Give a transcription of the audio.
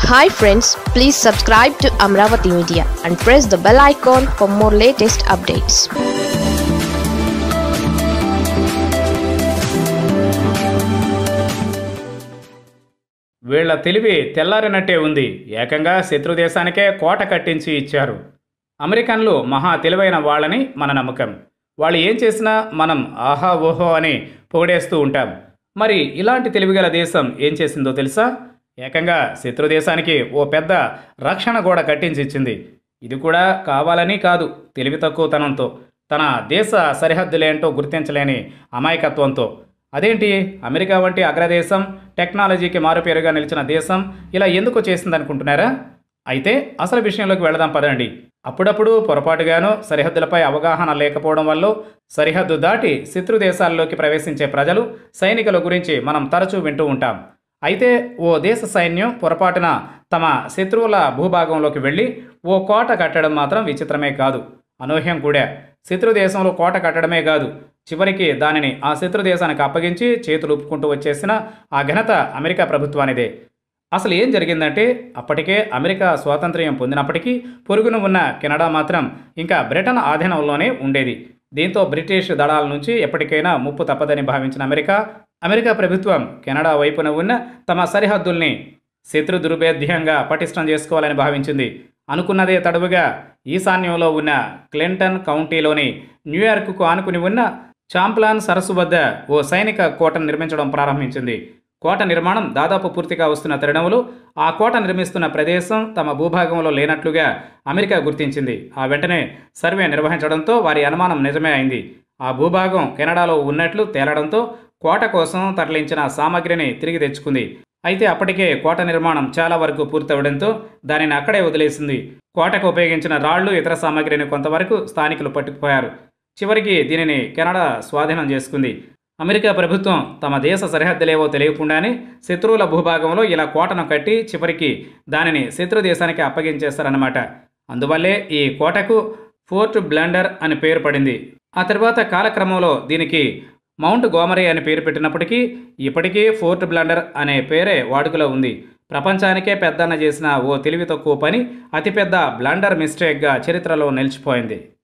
hi friends please subscribe to Amaravati media and press the bell icon for more latest updates వీళ్ల తెలివి తెల్లారినట్టే ఉంది ఏకంగా శత్రు దేశానికే కోట కట్టించి ఇచ్చారు అమెరికన్లు మహా తెలివైన వాళ్ళని మన నమ్మకం వాళ్ళు ఏం చేసినా మనం ఆహా ఓహో అని పొగిడేస్తూ ఉంటాం మరి ఇలాంటి తెలివిగల దేశం ఏం చేసిందో తెలుసా ఏకంగా శత్రు దేశానికి ఓ పెద్ద రక్షణ గోడ కట్టించి ఇచ్చింది ఇది కూడా కావాలని కాదు తెలివి తక్కువతనంతో తన దేశ సరిహద్దులేంటో గుర్తించలేని అమాయకత్వంతో అదేంటి అమెరికా వంటి అగ్రదేశం టెక్నాలజీకి మారుపేరుగా నిలిచిన దేశం ఇలా ఎందుకు చేసిందనుకుంటున్నారా అయితే అసలు విషయంలోకి వెళదాం పదండి అప్పుడప్పుడు పొరపాటుగాను సరిహద్దులపై అవగాహన లేకపోవడం వల్ల సరిహద్దు దాటి శత్రు దేశాల్లోకి ప్రవేశించే ప్రజలు సైనికుల గురించి మనం తరచూ వింటూ ఉంటాం అయితే ఓ దేశ సైన్యం పొరపాటున తమ శత్రువుల భూభాగంలోకి వెళ్ళి ఓ కోట కట్టడం మాత్రం విచిత్రమే కాదు అనూహ్యం కూడా శత్రు దేశంలో కోట కట్టడమే కాదు చివరికి దానిని ఆ శత్రు దేశానికి అప్పగించి చేతులు ఊపుకుంటూ వచ్చేసిన ఆ ఘనత అమెరికా ప్రభుత్వానిదే అసలు ఏం జరిగిందంటే అప్పటికే అమెరికా స్వాతంత్ర్యం పొందినప్పటికీ పొరుగున ఉన్న కెనడా మాత్రం ఇంకా బ్రిటన్ ఆధీనంలోనే ఉండేది దీంతో బ్రిటిష్ దళాల నుంచి ఎప్పటికైనా ముప్పు తప్పదని భావించిన అమెరికా అమెరికా ప్రభుత్వం కెనడా వైపున ఉన్న తమ సరిహద్దుల్ని శత్రు దుర్భేద్యంగా పటిష్టం చేసుకోవాలని భావించింది అనుకున్నదే తడువుగా ఈశాన్యంలో ఉన్న క్లింటన్ కౌంటీలోని న్యూయార్క్కు ఆనుకుని ఉన్న చాంప్లాన్ సరస్సు వద్ద ఓ సైనిక కోటను నిర్మించడం ప్రారంభించింది కోట నిర్మాణం దాదాపు పూర్తిగా వస్తున్న తరుణంలో ఆ కోట నిర్మిస్తున్న ప్రదేశం తమ భూభాగంలో లేనట్లుగా అమెరికా గుర్తించింది ఆ వెంటనే సర్వే నిర్వహించడంతో వారి అనుమానం నిజమే అయింది ఆ భూభాగం కెనడాలో ఉన్నట్లు తేలడంతో కోట కోసం తరలించిన సామగ్రిని తిరిగి తెచ్చుకుంది అయితే అప్పటికే కోట నిర్మాణం చాలా వరకు పూర్తవడంతో దానిని అక్కడే వదిలేసింది కోటకు ఉపయోగించిన రాళ్లు ఇతర సామగ్రిని కొంతవరకు స్థానికులు పట్టుకుపోయారు చివరికి దీనిని కెనడా స్వాధీనం చేసుకుంది అమెరికా ప్రభుత్వం తమ దేశ సరిహద్దులేవో తెలియకుండానే శత్రువుల భూభాగంలో ఇలా కోటను కట్టి చివరికి దానిని శత్రు దేశానికి అప్పగించేస్తారన్నమాట అందువల్లే ఈ కోటకు ఫోర్ట్ బ్లండర్ అని పేరు పడింది ఆ తర్వాత కాలక్రమంలో దీనికి మౌంట్ గోమరీ అని పేరు పెట్టినప్పటికీ ఇప్పటికీ ఫోర్ట్ బ్లండర్ అనే పేరే వాడుకలో ఉంది ప్రపంచానికే పెద్దన్న చేసిన ఓ తెలివి తక్కువ పని అతిపెద్ద బ్లండర్ మిస్టేక్గా చరిత్రలో నిలిచిపోయింది